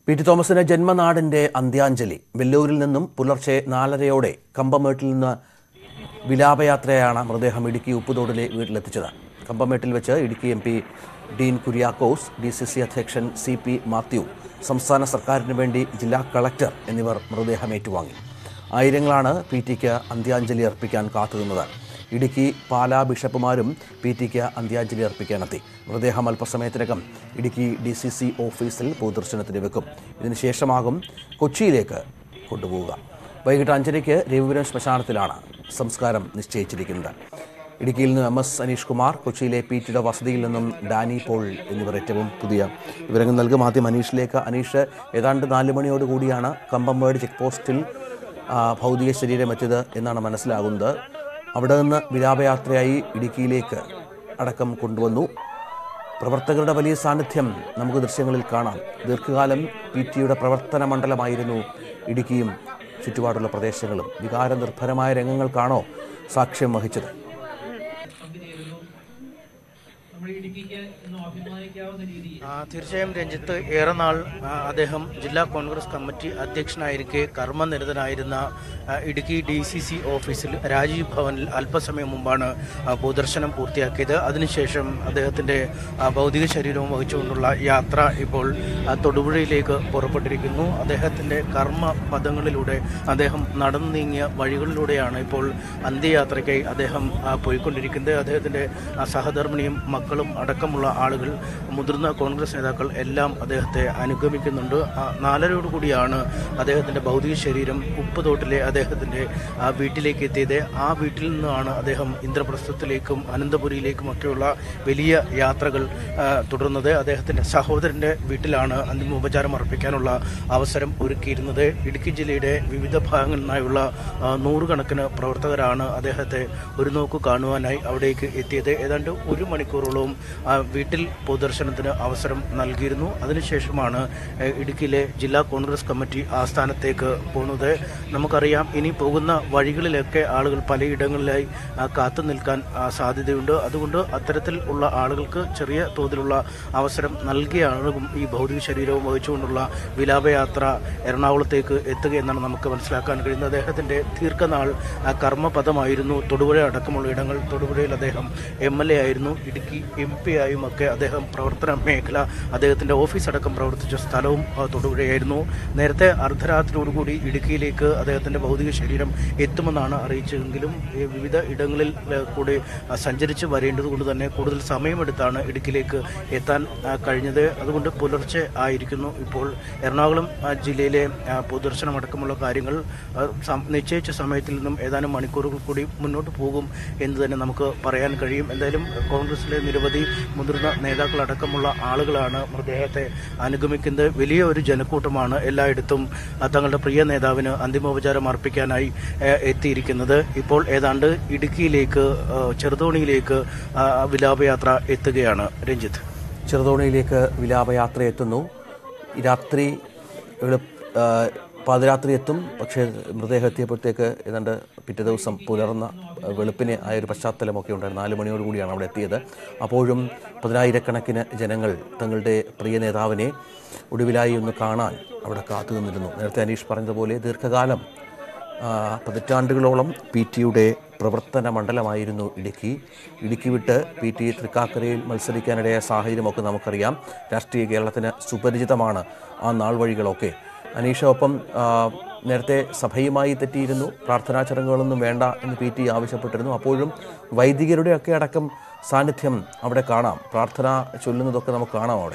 P T തോമസിന്റെ ജന്മനാടിന്റെ അന്ത്യാഞ്ജലി വെല്ലൂരിൽ നിന്നും പുലർച്ചെ നാലരയോടെ കമ്പമേട്ടിൽ നിന്ന് വിലാപയാത്രയാണ് മൃതദേഹം ഇടുക്കി ഉപ്പുതോടിലെ വീട്ടിലെത്തിച്ചത് കമ്പമേട്ടിൽ വെച്ച് Idukki M P Dean Kuriakose D C C അധ്യക്ഷൻ സി പി മാത്യു സംസ്ഥാന സർക്കാരിന് വേണ്ടി ജില്ലാ കളക്ടർ എന്നിവർ മൃതദേഹം ഏറ്റുവാങ്ങി ആയിരങ്ങളാണ് പി ടിക്ക് അന്ത്യാഞ്ജലി അർപ്പിക്കാൻ കാത്തുനിന്നത് ഇടുക്കി പാലാ ബിഷപ്പുമാരും പി ടിക്ക് അന്ത്യാഞ്ജലി അർപ്പിക്കാനെത്തി മൃതദേഹം അല്പസമയത്തിനകം ഇടുക്കി ഡി സി സി ഓഫീസിൽ പൊതുദർശനത്തിന് വെക്കും ഇതിനുശേഷമാകും കൊച്ചിയിലേക്ക് കൊണ്ടുപോവുക വൈകിട്ട് അഞ്ചരയ്ക്ക് രവിപുരം ശ്മശാനത്തിലാണ് സംസ്കാരം നിശ്ചയിച്ചിരിക്കുന്നത് ഇടുക്കിയിൽ നിന്ന് എം എസ് അനീഷ് കുമാർ കൊച്ചിയിലെ പി ടിയുടെ വസതിയിൽ നിന്നും ഡാനി പോൾ എന്നിവർ ഏറ്റവും പുതിയ വിവരങ്ങൾ നൽകും ആദ്യം അനീഷിലേക്ക് അനീഷ് ഏതാണ്ട് നാല് മണിയോടുകൂടിയാണ് കമ്പംവേട് ചെക്ക് പോസ്റ്റിൽ ആ, ഭൗതിക ശരീരം എത്തിയത് എന്നാണ് മനസ്സിലാകുന്നത് അവിടെ നിന്ന് വിലാപയാത്രയായി ഇടുക്കിയിലേക്ക് അടക്കം കൊണ്ടുവന്നു പ്രവർത്തകരുടെ വലിയ സാന്നിധ്യം നമുക്ക് ദൃശ്യങ്ങളിൽ കാണാം ദീർഘകാലം പി ടിയുടെ പ്രവർത്തന മണ്ഡലമായിരുന്നു ഇടുക്കിയും ചുറ്റുപാടുള്ള പ്രദേശങ്ങളും വികാരനിർഭരമായ രംഗങ്ങൾക്കാണോ സാക്ഷ്യം വഹിച്ചത് നമ്മുടെ ഇടുക്കിക്ക് ഇന്ന് അഭിമാനിക്കാവുന്ന രീതിയിൽ ആ, തീർച്ചയായും രഞ്ജിത്ത് ഏറെ നാൾ ആ, അദ്ദേഹം ജില്ലാ കോൺഗ്രസ് കമ്മിറ്റി അധ്യക്ഷനായിരിക്കെ കർമ്മനിരതനായിരുന്ന ആ, ഇടുക്കി ഡി സി സി ഓഫീസിൽ രാജീവ് ഭവനിൽ അല്പസമയം മുമ്പാണ് ആ, പൊതുദർശനം പൂർത്തിയാക്കിയത് അതിനുശേഷം അദ്ദേഹത്തിൻ്റെ ആ, ഭൗതിക ശരീരവും വഹിച്ചുകൊണ്ടുള്ള യാത്ര ഇപ്പോൾ ആ, തൊടുപുഴയിലേക്ക് പുറപ്പെട്ടിരിക്കുന്നു അദ്ദേഹത്തിൻ്റെ കർമ്മ പദങ്ങളിലൂടെ അദ്ദേഹം നടന്നു നീങ്ങിയ വഴികളിലൂടെയാണ് ഇപ്പോൾ അന്ത്യയാത്രയ്ക്കായി അദ്ദേഹം ആ, പോയിക്കൊണ്ടിരിക്കുന്നത് അദ്ദേഹത്തിൻ്റെ ആ, സഹധർമ്മിണിയും മക്കളും അടക്കമുള്ള ആളുകൾ മുതിർന്ന കോൺഗ്രസ് നേതാക്കൾ എല്ലാം അദ്ദേഹത്തെ അനുഗമിക്കുന്നുണ്ട് ആ, നാലരയോടുകൂടിയാണ് അദ്ദേഹത്തിൻ്റെ ഭൗതിക ശരീരം ഉപ്പുതോട്ടിലെ അദ്ദേഹത്തിൻ്റെ ആ, വീട്ടിലേക്ക് എത്തിയത് ആ വീട്ടിൽ നിന്നാണ് അദ്ദേഹം ഇന്ദ്രപ്രസ്ഥത്തിലേക്കും അനന്തപുരിയിലേക്കും ഒക്കെയുള്ള വലിയ യാത്രകൾ ആ, തുടർന്നത് അദ്ദേഹത്തിൻ്റെ സഹോദരൻ്റെ വീട്ടിലാണ് അന്തിമോപചാരം അർപ്പിക്കാനുള്ള അവസരം ഒരുക്കിയിരുന്നത് ഇടുക്കി ജില്ലയുടെ വിവിധ ഭാഗങ്ങളിൽ നിന്നായുള്ള ആ, നൂറുകണക്കിന് പ്രവർത്തകരാണ് അദ്ദേഹത്തെ ഒരു നോക്ക് കാണുവാനായി അവിടേക്ക് എത്തിയത് ഏതാണ്ട് ഒരു മണിക്കൂറോളവും ആ, വീട്ടിൽ പൊതുദർശനത്തിന് അവസരം നൽകിയിരുന്നു അതിനുശേഷമാണ് ഏ, ഇടുക്കിയിലെ ജില്ലാ കോൺഗ്രസ് കമ്മിറ്റി ആസ്ഥാനത്തേക്ക് പോകുന്നത് നമുക്കറിയാം ഇനി പോകുന്ന വഴികളിലൊക്കെ ആളുകൾ പലയിടങ്ങളിലായി ആ, കാത്തു നിൽക്കാൻ ആ, സാധ്യതയുണ്ട് അതുകൊണ്ട് അത്തരത്തിൽ ഉള്ള ആളുകൾക്ക് ചെറിയ തോതിലുള്ള അവസരം നൽകിയാകും ഈ ഭൗതിക ശരീരവും വഹിച്ചുകൊണ്ടുള്ള വിലാപയാത്ര എറണാകുളത്തേക്ക് എത്തുക എന്നാണ് നമുക്ക് മനസ്സിലാക്കാൻ കഴിയുന്നത് അദ്ദേഹത്തിൻ്റെ ദീർഘനാൾ ആ, കർമ്മപദമായിരുന്നു തൊടുപുഴ അടക്കമുള്ള ഇടങ്ങൾ തൊടുപുഴയിൽ അദ്ദേഹം എം എൽ എ ആയിരുന്നു ഇടുക്കി എം പി ആയും ഒക്കെ അദ്ദേഹം പ്രവർത്തന മേഖല അദ്ദേഹത്തിൻ്റെ ഓഫീസ് അടക്കം പ്രവർത്തിച്ച സ്ഥലവും ആ, തൊടുപുഴയായിരുന്നു നേരത്തെ അർദ്ധരാത്രിയോടുകൂടി ഇടുക്കിയിലേക്ക് അദ്ദേഹത്തിൻ്റെ ഭൗതിക ശരീരം എത്തുമെന്നാണ് അറിയിച്ചതെങ്കിലും ഈ വിവിധ ഇടങ്ങളിൽ ഏ, കൂടി ആ, സഞ്ചരിച്ച് വരേണ്ടത് കൊണ്ട് തന്നെ കൂടുതൽ സമയമെടുത്താണ് ഇടുക്കിയിലേക്ക് എത്താൻ ആ, കഴിഞ്ഞത് അതുകൊണ്ട് പുലർച്ചെ ആയിരിക്കുന്നു ഇപ്പോൾ എറണാകുളം ആ, ജില്ലയിലെ ആ, പൊതുദർശനം അടക്കമുള്ള കാര്യങ്ങൾ ആ, സം- നിശ്ചയിച്ച സമയത്തിൽ നിന്നും ഏതാനും മണിക്കൂറുകൾ കൂടി മുന്നോട്ട് പോകും എന്ന് തന്നെ നമുക്ക് പറയാൻ കഴിയും എന്തായാലും കോൺഗ്രസിലെ നിരവധി മുതിർന്ന നേതാക്കളടക്കമുള്ള ആളുകളാണ് മൃതദേഹത്തെ അനുഗമിക്കുന്നത് വലിയ ഒരു ജനക്കൂട്ടമാണ് എല്ലായിടത്തും ആ, തങ്ങളുടെ പ്രിയ നേതാവിന് അന്തിമോപചാരം അർപ്പിക്കാനായി ആ, എത്തിയിരിക്കുന്നത് ഇപ്പോൾ ഏതാണ്ട് ഇടുക്കിയിലേക്ക് ആ, ചെറുതോണിയിലേക്ക് ആ, വിലാപയാത്ര എത്തുകയാണ് രഞ്ജിത്ത് ചെറുതോണിയിലേക്ക് വിലാപയാത്ര എത്തുന്നു ഈ രാത്രി വെളു ആ, പാതിരാത്രി എത്തും പക്ഷേ മൃതദേഹം എത്തിയപ്പോഴത്തേക്ക് ഏതാണ്ട് പിറ്റേ ദിവസം പുലർന്ന ആ, വെളുപ്പിന് ആ ഒരു പശ്ചാത്തലമൊക്കെ ഉണ്ടായിരുന്നു നാല് മണിയോട് കൂടിയാണ് അവിടെ എത്തിയത് അപ്പോഴും പതിനായിരക്കണക്കിന് ജനങ്ങൾ തങ്ങളുടെ പ്രിയ നേതാവിനെ ഒടുവിലായി ഒന്ന് കാണാൻ അവിടെ കാത്തു നിന്നിരുന്നു നേരത്തെ അനീഷ് പറഞ്ഞതുപോലെ ദീർഘകാലം ആ, പതിറ്റാണ്ടുകളോളം പി ടിയുടെ പ്രവർത്തന മണ്ഡലമായിരുന്നു ഇടുക്കി ഇടുക്കി വിട്ട് പി ടി തൃക്കാക്കരയിൽ മത്സരിക്കാനിടയായ സാഹചര്യമൊക്കെ നമുക്കറിയാം രാഷ്ട്രീയ കേരളത്തിന് സുപരിചിതമാണ് ആ നാൾ വഴികളൊക്കെ അനീഷ ഒപ്പം ആ, നേരത്തെ സഭയുമായി തെറ്റിയിരുന്നു പ്രാർത്ഥനാ ചടങ്ങുകളൊന്നും വേണ്ട എന്ന് പി ടി ആവശ്യപ്പെട്ടിരുന്നു അപ്പോഴും വൈദികരുടെയൊക്കെ അടക്കം സാന്നിധ്യം അവിടെ കാണാം പ്രാർത്ഥന ചൊല്ലുന്നതൊക്കെ നമുക്ക് കാണാം അവിടെ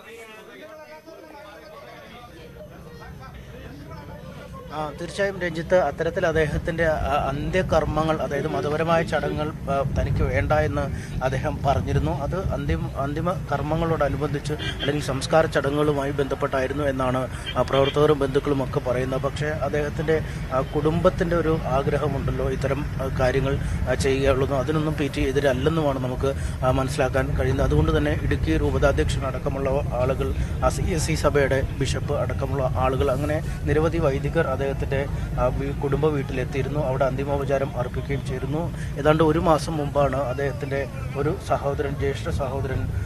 ആ, തീർച്ചയായും രഞ്ജിത്ത് അത്തരത്തിൽ അദ്ദേഹത്തിൻ്റെ ആ, അന്ത്യകർമ്മങ്ങൾ അതായത് മതപരമായ ചടങ്ങുകൾ ആ, തനിക്ക് വേണ്ട എന്ന് അദ്ദേഹം പറഞ്ഞിരുന്നു അത് അന്തിമ അന്തിമ കർമ്മങ്ങളോടനുബന്ധിച്ച് അല്ലെങ്കിൽ സംസ്കാര ചടങ്ങുകളുമായി ബന്ധപ്പെട്ടായിരുന്നു എന്നാണ് ആ, പ്രവർത്തകരും ബന്ധുക്കളും ഒക്കെ പറയുന്നത് പക്ഷേ അദ്ദേഹത്തിൻ്റെ കുടുംബത്തിൻ്റെ ഒരു ആഗ്രഹമുണ്ടല്ലോ ഇത്തരം ആ, കാര്യങ്ങൾ ആ, ചെയ്യുകയുള്ളൂ അതിനൊന്നും പി ടി എതിരല്ലെന്നുമാണ് നമുക്ക് ആ, മനസ്സിലാക്കാൻ കഴിയുന്നത് അതുകൊണ്ട് തന്നെ ഇടുക്കി രൂപതാധ്യക്ഷനടക്കമുള്ള ആളുകൾ സി എസ് സി സഭയുടെ ബിഷപ്പ് അടക്കമുള്ള ആളുകൾ അങ്ങനെ നിരവധി വൈദികർ അദ്ദേഹത്തിൻ്റെ ആ, വീ- കുടുംബ വീട്ടിലെത്തിയിരുന്നു അവിടെ അന്തിമോപചാരം അർപ്പിക്കുകയും ചെയ്തിരുന്നു ഏതാണ്ട് ഒരു മാസം മുമ്പാണ് അദ്ദേഹത്തിൻ്റെ ഒരു സഹോദരൻ ജ്യേഷ്ഠ സഹോദരൻ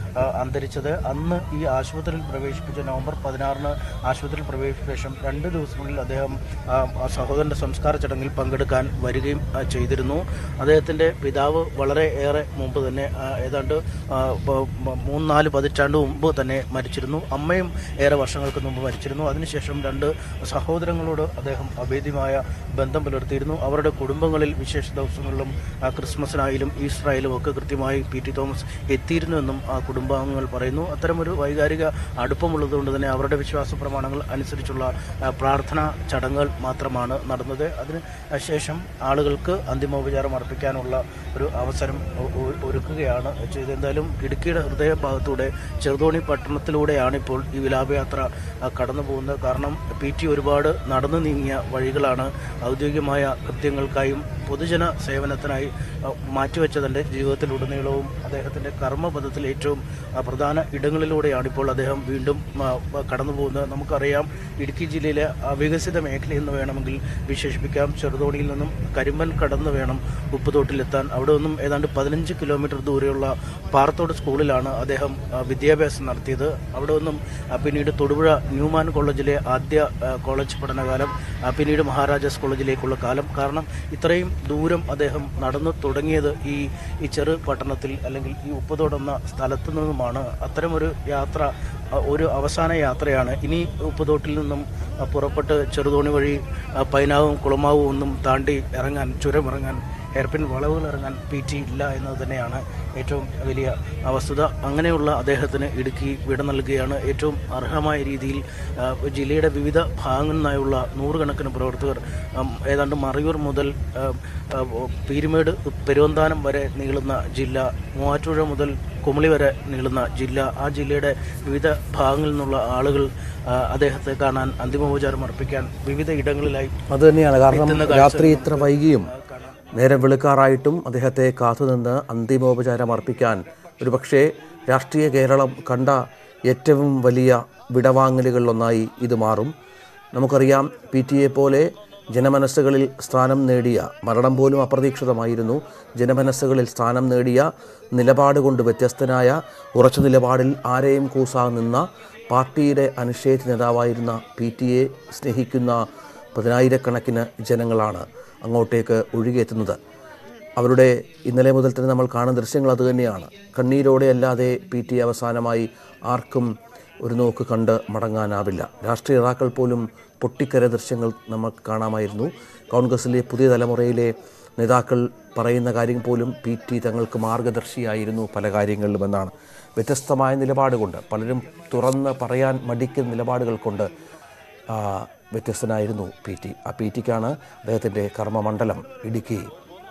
ആ, അന്തരിച്ചത് അന്ന് ഈ ആശുപത്രിയിൽ പ്രവേശിപ്പിച്ച നവംബർ പതിനാറിന് ആശുപത്രിയിൽ പ്രവേശിച്ച ശേഷം രണ്ട് ദിവസങ്ങളിൽ അദ്ദേഹം ആ, ആ സഹോദരൻ്റെ സംസ്കാര ചടങ്ങിൽ പങ്കെടുക്കാൻ വരികയും ആ, ചെയ്തിരുന്നു അദ്ദേഹത്തിൻ്റെ പിതാവ് വളരെ ഏറെ മുമ്പ് തന്നെ ആ, ഏതാണ്ട് ആ, പ- മ- മൂന്ന് നാല് പതിറ്റാണ്ട് മുമ്പ് തന്നെ മരിച്ചിരുന്നു അമ്മയും ഏറെ വർഷങ്ങൾക്ക് മുമ്പ് മരിച്ചിരുന്നു അതിനുശേഷം രണ്ട് സഹോദരങ്ങളോട് അദ്ദേഹം അഭേദ്യമായ ബന്ധം പുലർത്തിയിരുന്നു അവരുടെ കുടുംബങ്ങളിൽ വിശേഷ ദിവസങ്ങളിലും ആ, ക്രിസ്മസിനായാലും ഈസ്റ്ററായാലും ഒക്കെ കൃത്യമായി പി ടി തോമസ് എത്തിയിരുന്നുവെന്നും ആ കുടുംബാംഗങ്ങൾ പറയുന്നു അത്തരമൊരു വൈകാരിക അടുപ്പമുള്ളതുകൊണ്ട് തന്നെ അവരുടെ വിശ്വാസ പ്രമാണങ്ങൾ അനുസരിച്ചുള്ള ആ, പ്രാർത്ഥനാ ചടങ്ങുകൾ മാത്രമാണ് നടന്നത് അതിന് ശേഷം ആളുകൾക്ക് അന്തിമോപചാരം അർപ്പിക്കാനുള്ള ഒരു അവസരം ഒ- ഒ- ഒരുക്കുകയാണ് ചെയ്തത് എന്തായാലും ഇടുക്കിയുടെ ഹൃദയഭാഗത്തൂടെ ചെറുതോണി പട്ടണത്തിലൂടെയാണ് ഇപ്പോൾ ഈ വിലാപയാത്ര ആ, കടന്നു പോകുന്നത് കാരണം പി ടി ഒരുപാട് നടന്നു നീങ്ങിയ വഴികളാണ് ഔദ്യോഗികമായ കൃത്യങ്ങൾക്കായും പൊതുജന സേവനത്തിനായി ആ, മാറ്റിവെച്ചതിൻ്റെ ജീവിതത്തിലുടനീളവും അദ്ദേഹത്തിൻ്റെ കർമ്മപഥത്തിൽ ഏറ്റവും ആ, പ്രധാന ഇടങ്ങളിലൂടെയാണ് ഇപ്പോൾ അദ്ദേഹം വീണ്ടും ആ, കടന്നു പോകുന്നത് നമുക്കറിയാം ഇടുക്കി ജില്ലയിലെ അവികസിത മേഖല എന്ന് വേണമെങ്കിൽ വിശേഷിപ്പിക്കാം ചെറുതോണിയിൽ നിന്നും കരിമ്പൻ കടന്നു വേണം ഉപ്പുതോട്ടിലെത്താൻ അവിടെ നിന്നും ഏതാണ്ട് പതിനഞ്ച് കിലോമീറ്റർ ദൂരെയുള്ള പാറത്തോട് സ്കൂളിലാണ് അദ്ദേഹം ആ, വിദ്യാഭ്യാസം നടത്തിയത് അവിടെ നിന്നും ആ, പിന്നീട് തൊടുപുഴ ന്യൂമാൻ കോളേജിലെ ആദ്യ ആ, കോളേജ് പഠനകാലം ആ, പിന്നീട് മഹാരാജാസ് കോളേജിലേക്കുള്ള കാലം കാരണം ഇത്രയും ദൂരം അദ്ദേഹം നടന്നു തുടങ്ങിയത് ഈ ഈ ചെറു പട്ടണത്തിൽ അല്ലെങ്കിൽ ഈ ഉപ്പുതോടെന്ന സ്ഥലത്തു നിന്നുമാണ് അത്തരമൊരു യാത്ര ആ, ഒരു അവസാന യാത്രയാണ് ഇനി ഉപ്പുതോട്ടിൽ നിന്നും ആ, പുറപ്പെട്ട് ചെറുതോണി വഴി ആ, പൈനാവും കുളമാവും ഒന്നും താണ്ടി ഇറങ്ങാൻ ചുരം ഇറങ്ങാൻ ഹെയർപിൻ വളവുകൾ ഇറങ്ങാൻ പി ടി ഇല്ല എന്നത് തന്നെയാണ് ഏറ്റവും വലിയ ആ വസ്തുത അങ്ങനെയുള്ള അദ്ദേഹത്തിന് ഇടുക്കി വിട നൽകുകയാണ് ഏറ്റവും അർഹമായ രീതിയിൽ ആ, ജില്ലയുടെ വിവിധ ഭാഗങ്ങളിൽ നിന്നായുള്ള നൂറുകണക്കിന് പ്രവർത്തകർ ഉം, ഏതാണ്ട് മറയൂർ മുതൽ ആ, ആ, പീരുമേട് പെരുവന്താനം വരെ നീളുന്ന ജില്ല മൂവാറ്റുപുഴ മുതൽ കുമളി വരെ നീളുന്ന ജില്ല ആ ജില്ലയുടെ വിവിധ ഭാഗങ്ങളിൽ നിന്നുള്ള ആളുകൾ ആ, അദ്ദേഹത്തെ കാണാൻ അന്തിമോപചാരം അർപ്പിക്കാൻ വിവിധ ഇടങ്ങളിലായി അത് തന്നെയാണ് കാരണം എത്തുന്ന കാഴ്ച രാത്രി ഇത്ര വൈകിയും കാണാം നേരം വെളുക്കാറായിട്ടും അദ്ദേഹത്തെ കാത്തുനിന്ന് അന്തിമോപചാരം അർപ്പിക്കാൻ ഒരുപക്ഷേ രാഷ്ട്രീയ കേരളം കണ്ട ഏറ്റവും വലിയ വിടവാങ്ങലുകളിലൊന്നായി ഇത് മാറും നമുക്കറിയാം പി ടി എ പോലെ ജനമനസ്സുകളിൽ സ്ഥാനം നേടിയ മരണം പോലും അപ്രതീക്ഷിതമായിരുന്നു ജനമനസ്സുകളിൽ സ്ഥാനം നേടിയ നിലപാട് കൊണ്ട് വ്യത്യസ്തനായ ഉറച്ച നിലപാടിൽ ആരെയും കൂസാ നിന്ന പാർട്ടിയുടെ അനിഷേധ നേതാവായിരുന്ന പി ടി എ സ്നേഹിക്കുന്ന പതിനായിരക്കണക്കിന് ജനങ്ങളാണ് അങ്ങോട്ടേക്ക് ഒഴുകിയെത്തുന്നത് അവരുടെ ഇന്നലെ മുതൽ തന്നെ നമ്മൾ കാണുന്ന ദൃശ്യങ്ങൾ അതുതന്നെയാണ് കണ്ണീരോടെ അല്ലാതെ പി ടി അവസാനമായി ആർക്കും ഒരു നോക്ക് കണ്ട് മടങ്ങാനാവില്ല രാഷ്ട്രീയ നേതാക്കൾ പോലും പൊട്ടിക്കര ദൃശ്യങ്ങൾ നമുക്ക് കാണാമായിരുന്നു കോൺഗ്രസിലെ പുതിയ തലമുറയിലെ നേതാക്കൾ പറയുന്ന കാര്യം പോലും പി ടി തങ്ങൾക്ക് മാർഗദർശിയായിരുന്നു പല കാര്യങ്ങളിലുമെന്നാണ് വ്യത്യസ്തമായ നിലപാട് കൊണ്ട് പലരും തുറന്ന് പറയാൻ മടിക്കുന്ന നിലപാടുകൾ കൊണ്ട് ആ, വ്യത്യസ്തനായിരുന്നു പി ടി ആ പി ടിക്കാണ് അദ്ദേഹത്തിൻ്റെ കർമ്മമണ്ഡലം ഇടുക്കി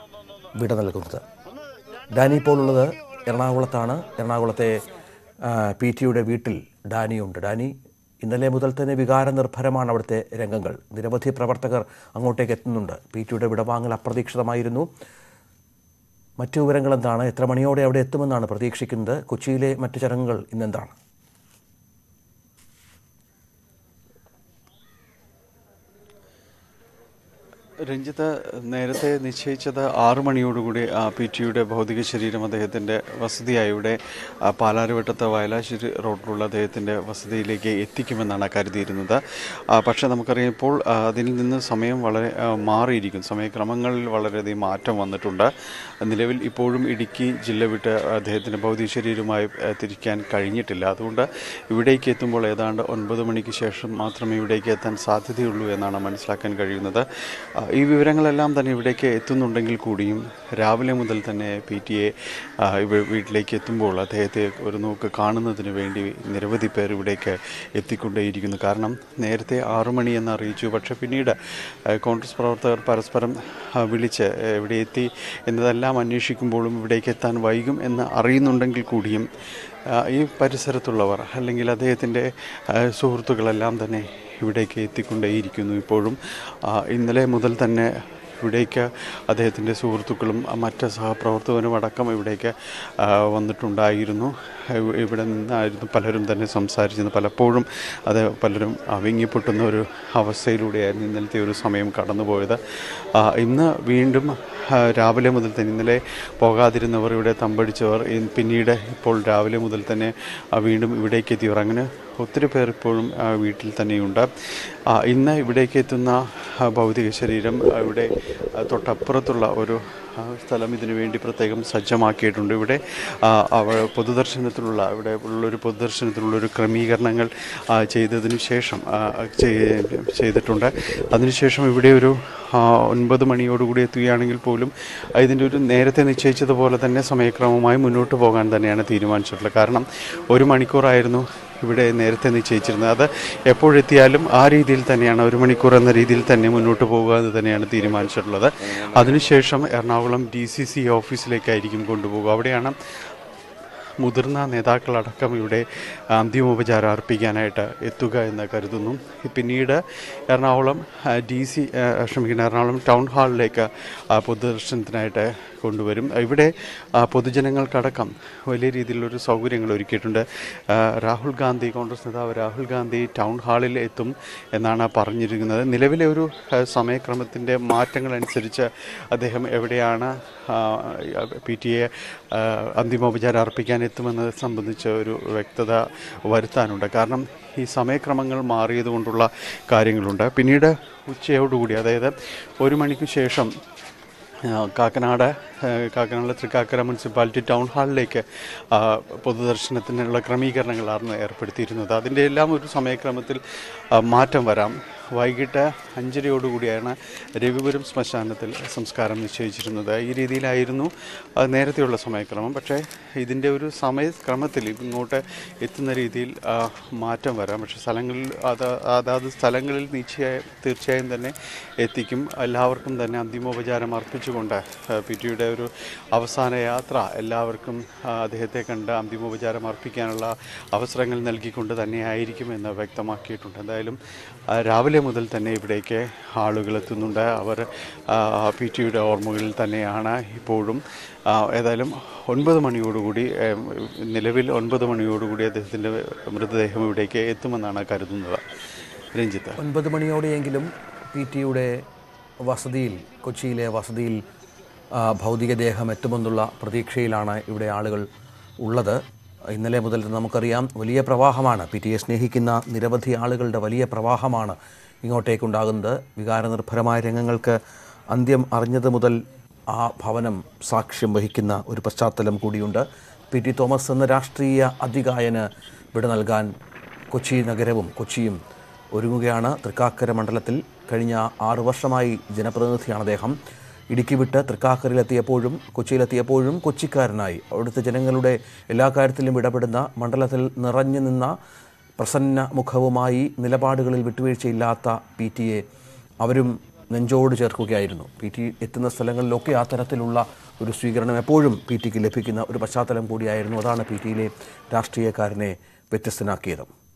വിട നൽകുന്നത് ഡാനി ഇപ്പോൾ ഉള്ളത് എറണാകുളത്താണ് എറണാകുളത്തെ പി ടിയുടെ വീട്ടിൽ ഡാനിയുണ്ട് ഡാനി ഇന്നലെ മുതൽ തന്നെ വികാരനിർഭരമാണ് അവിടുത്തെ രംഗങ്ങൾ നിരവധി പ്രവർത്തകർ അങ്ങോട്ടേക്ക് എത്തുന്നുണ്ട് പി ടിയുടെ വിടവാങ്ങൽ അപ്രതീക്ഷിതമായിരുന്നു മറ്റു വിവരങ്ങൾ എന്താണ് എത്ര മണിയോടെ അവിടെ എത്തുമെന്നാണ് പ്രതീക്ഷിക്കുന്നത് കൊച്ചിയിലെ മറ്റു ചടങ്ങുകൾ ഇന്നെന്താണ് രഞ്ജിത്ത് നേരത്തെ നിശ്ചയിച്ചത് ആറു മണിയോടുകൂടി ആ പി ടിയുടെ ഭൗതിക ശരീരം അദ്ദേഹത്തിൻ്റെ വസതിയായ ഇവിടെ ആ, പാലാരിവട്ടത്ത് വയലാശ്ശേരി റോഡിലുള്ള അദ്ദേഹത്തിൻ്റെ വസതിയിലേക്ക് എത്തിക്കുമെന്നാണ് കരുതിയിരുന്നത് ആ, പക്ഷേ നമുക്കറിയാം ഇപ്പോൾ ആ, അതിൽ നിന്ന് സമയം വളരെ ആ, മാറിയിരിക്കുന്നു സമയക്രമങ്ങളിൽ വളരെയധികം മാറ്റം വന്നിട്ടുണ്ട് നിലവിൽ ഇപ്പോഴും ഇടുക്കി ജില്ല വിട്ട് അദ്ദേഹത്തിൻ്റെ ഭൗതിക ശരീരവുമായി ആ, തിരിക്കാൻ കഴിഞ്ഞിട്ടില്ല അതുകൊണ്ട് ഇവിടേക്ക് എത്തുമ്പോൾ ഏതാണ്ട് ഒൻപത് മണിക്ക് ശേഷം മാത്രമേ ഇവിടേക്ക് എത്താൻ സാധ്യതയുള്ളൂ എന്നാണ് മനസ്സിലാക്കാൻ കഴിയുന്നത് ആ, ഈ വിവരങ്ങളെല്ലാം തന്നെ ഇവിടേക്ക് എത്തുന്നുണ്ടെങ്കിൽ കൂടിയും രാവിലെ മുതൽ തന്നെ പി ടി എ വീട്ടിലേക്ക് എത്തുമ്പോൾ അദ്ദേഹത്തെ ഒരു നോക്ക് കാണുന്നതിന് വേണ്ടി നിരവധി പേർ ഇവിടേക്ക് എത്തിക്കൊണ്ടേയിരിക്കുന്നു കാരണം നേരത്തെ ആറു മണി എന്ന് അറിയിച്ചു പക്ഷേ പിന്നീട് ആ, കോൺഗ്രസ് പ്രവർത്തകർ പരസ്പരം ആ, വിളിച്ച് ആ, ഇവിടെ എത്തി എന്നതെല്ലാം അന്വേഷിക്കുമ്പോഴും ഇവിടേക്ക് എത്താൻ വൈകും എന്ന് അറിയുന്നുണ്ടെങ്കിൽ കൂടിയും ആ, ഈ പരിസരത്തുള്ളവർ അല്ലെങ്കിൽ അദ്ദേഹത്തിൻ്റെ ആ, സുഹൃത്തുക്കളെല്ലാം തന്നെ ഇവിടേക്ക് എത്തിക്കൊണ്ടേയിരിക്കുന്നു ഇപ്പോഴും ആ, ഇന്നലെ മുതൽ തന്നെ ഇവിടേക്ക് അദ്ദേഹത്തിൻ്റെ സുഹൃത്തുക്കളും ആ, മറ്റ് സഹപ്രവർത്തകരും അടക്കം ഇവിടേക്ക് ആ, വന്നിട്ടുണ്ടായിരുന്നു ഇവ- ഇവിടെ നിന്നായിരുന്നു പലരും തന്നെ സംസാരിച്ചത് പലപ്പോഴും അത് പലരും അവിങ്ങിപ്പൊട്ടുന്ന ഒരു അവസ്ഥയിലൂടെയായിരുന്നു ഇന്നലത്തെ ഒരു സമയം കടന്നുപോയത് ആ, ഇന്ന് വീണ്ടും ആ, രാവിലെ മുതൽ തന്നെ ഇന്നലെ പോകാതിരുന്നവർ ഇവിടെ തമ്പടിച്ചവർ ഇ- പിന്നീട് ഇപ്പോൾ രാവിലെ മുതൽ തന്നെ ആ, വീണ്ടും ഇവിടേക്ക് എത്തിയവർ അങ്ങനെ ഒത്തിരി പേർ ഇപ്പോഴും ആ, വീട്ടിൽ തന്നെയുണ്ട് ആ, ഇന്ന് ഇവിടേക്ക് എത്തുന്ന ആ, ഭൗതിക ശരീരം ആ, ഇവിടെ ആ, തൊട്ടപ്പുറത്തുള്ള ഒരു ആ, സ്ഥലം ഇതിനു വേണ്ടി പ്രത്യേകം സജ്ജമാക്കിയിട്ടുണ്ട് ഇവിടെ ആ, അവ പൊതുദർശനത്തിലുള്ള ഇവിടെ ഉള്ളൊരു പൊതുദർശനത്തിലുള്ള ഒരു ക്രമീകരണങ്ങൾ ആ, ചെയ്തതിനു ശേഷം ആ, ചെയ്- ചെയ്തിട്ടുണ്ട് അതിനുശേഷം ഇവിടെ ഒരു ആ, ഒൻപത് മണിയോടുകൂടി എത്തുകയാണെങ്കിൽ പോലും ആ, ഇതിൻ്റെ ഒരു നേരത്തെ നിശ്ചയിച്ചതുപോലെ തന്നെ സമയക്രമമായി മുന്നോട്ട് പോകാൻ തന്നെയാണ് തീരുമാനിച്ചിട്ടുള്ളത് കാരണം ഒരു മണിക്കൂറായിരുന്നു ഇവിടെ നേരത്തെ നിശ്ചയിച്ചിരുന്നത് അത് എപ്പോഴെത്തിയാലും ആ രീതിയിൽ തന്നെയാണ് ഒരു മണിക്കൂർ എന്ന രീതിയിൽ തന്നെ മുന്നോട്ട് പോകുക എന്ന് തന്നെയാണ് തീരുമാനിച്ചിട്ടുള്ളത് അതിനുശേഷം എറണാകുളം ഡി സി സി ഓഫീസിലേക്കായിരിക്കും കൊണ്ടുപോകുക അവിടെയാണ് മുതിർന്ന നേതാക്കളടക്കം ഇവിടെ അന്തിമോപചാരം അർപ്പിക്കാനായിട്ട് എത്തുക എന്ന് കരുതുന്നു പിന്നീട് എറണാകുളം ഡി സി ക്ഷമിക്കുന്ന എറണാകുളം ടൗൺ ഹാളിലേക്ക് ആ, പൊതുദർശനത്തിനായിട്ട് കൊണ്ടുവരും ഇവിടെ ആ, പൊതുജനങ്ങൾക്കടക്കം വലിയ രീതിയിലുള്ളൊരു സൗകര്യങ്ങൾ ഒരുക്കിയിട്ടുണ്ട് ആ, രാഹുൽ ഗാന്ധി കോൺഗ്രസ് നേതാവ് രാഹുൽ ഗാന്ധി ടൗൺ ഹാളിൽ എത്തും എന്നാണ് പറഞ്ഞിരിക്കുന്നത് നിലവിലെ ഒരു ആ, സമയക്രമത്തിൻ്റെ മാറ്റങ്ങളനുസരിച്ച് അദ്ദേഹം എവിടെയാണ് പി ടി എ അന്തിമോപചാരം അർപ്പിക്കാൻ എത്തുമെന്നത് സംബന്ധിച്ച് ഒരു വ്യക്തത വരുത്താനുണ്ട് കാരണം ഈ സമയക്രമങ്ങൾ മാറിയതുകൊണ്ടുള്ള കാര്യങ്ങളുണ്ട് പിന്നീട് ഉച്ചയോടുകൂടി അതായത് ഒരു മണിക്ക് ശേഷം ആ, കാക്കനാട് ആ, കാക്കനാട് തൃക്കാക്കര മുനിസിപ്പാലിറ്റി ടൗൺ ഹാളിലേക്ക് ആ, പൊതുദർശനത്തിനുള്ള ക്രമീകരണങ്ങളാണ് ഏർപ്പെടുത്തിയിരുന്നത് അതിൻ്റെ എല്ലാം ഒരു സമയക്രമത്തിൽ ആ, മാറ്റം വരാം വൈകിട്ട് അഞ്ചരയോടുകൂടിയാണ് രവിപുരം ശ്മശാനത്തിൽ സംസ്കാരം നിശ്ചയിച്ചിരുന്നത് ഈ രീതിയിലായിരുന്നു ആ, നേരത്തെയുള്ള സമയക്രമം പക്ഷേ ഇതിൻ്റെ ഒരു സമയക്രമത്തിൽ ഇങ്ങോട്ട് എത്തുന്ന രീതിയിൽ ആ, മാറ്റം വരാം പക്ഷേ സ്ഥലങ്ങളിൽ അത് അതാത് സ്ഥലങ്ങളിൽ നിശ്ചയ തീർച്ചയായും തന്നെ എത്തിക്കും എല്ലാവർക്കും തന്നെ അന്തിമോപചാരം അർപ്പിച്ചുകൊണ്ട് പി ടിയുടെ ഒരു അവസാന യാത്ര എല്ലാവർക്കും ആ, അദ്ദേഹത്തെ കണ്ട് അന്തിമോപചാരം അർപ്പിക്കാനുള്ള അവസരങ്ങൾ നൽകിക്കൊണ്ട് തന്നെയായിരിക്കും എന്ന് വ്യക്തമാക്കിയിട്ടുണ്ട് എന്തായാലും ആ, രാവിലെ മുതൽ തന്നെ ഇവിടേക്ക് ആളുകൾ എത്തുന്നുണ്ട് അവർ പി ടിയുടെ ഓർമ്മകളിൽ തന്നെയാണ് ഇപ്പോഴും ആ, ഏതായാലും ഒൻപത് മണിയോടുകൂടി ഏം, നിലവിൽ ഒൻപത് മണിയോടുകൂടി അദ്ദേഹത്തിൻ്റെ മൃതദേഹം ഇവിടേക്ക് എത്തുമെന്നാണ് കരുതുന്നത് രഞ്ജിത്ത് ഒൻപത് മണിയോടെയെങ്കിലും പി ടിയുടെ വസതിയിൽ കൊച്ചിയിലെ വസതിയിൽ ആ, ഭൗതികദേഹം എത്തുമെന്നുള്ള പ്രതീക്ഷയിലാണ് ഇവിടെ ആളുകൾ ഉള്ളത് ഇന്നലെ മുതൽ നമുക്കറിയാം വലിയ പ്രവാഹമാണ് പി ടിയെ സ്നേഹിക്കുന്ന നിരവധി ആളുകളുടെ വലിയ പ്രവാഹമാണ് ഇങ്ങോട്ടേക്കുണ്ടാകുന്നത് വികാരനിർഭരമായ രംഗങ്ങൾക്ക് അന്ത്യം അറിഞ്ഞത് മുതൽ ആ ഭവനം സാക്ഷ്യം വഹിക്കുന്ന ഒരു പശ്ചാത്തലം കൂടിയുണ്ട് പി ടി തോമസ് എന്ന രാഷ്ട്രീയ അധികായന് വിട നൽകാൻ കൊച്ചി നഗരവും കൊച്ചിയും ഒരുങ്ങുകയാണ് തൃക്കാക്കര മണ്ഡലത്തിൽ കഴിഞ്ഞ ആറു വർഷമായി ജനപ്രതിനിധിയാണ് അദ്ദേഹം ഇടുക്കി വിട്ട് തൃക്കാക്കരയിലെത്തിയപ്പോഴും കൊച്ചിയിലെത്തിയപ്പോഴും കൊച്ചിക്കാരനായി അവിടുത്തെ ജനങ്ങളുടെ എല്ലാ കാര്യത്തിലും ഇടപെടുന്ന മണ്ഡലത്തിൽ നിറഞ്ഞു നിന്ന പ്രസന്ന മുഖവുമായി നിലപാടുകളിൽ വിട്ടുവീഴ്ചയില്ലാത്ത പി ടിയെ അവരും നെഞ്ചോട് ചേർക്കുകയായിരുന്നു പി ടി എത്തുന്ന സ്ഥലങ്ങളിലൊക്കെ ആ തരത്തിലുള്ള ഒരു സ്വീകരണം എപ്പോഴും പി ടിക്ക് ലഭിക്കുന്ന ഒരു പശ്ചാത്തലം കൂടിയായിരുന്നു അതാണ് പി ടിയിലെ രാഷ്ട്രീയക്കാരനെ വ്യത്യസ്തനാക്കിയത്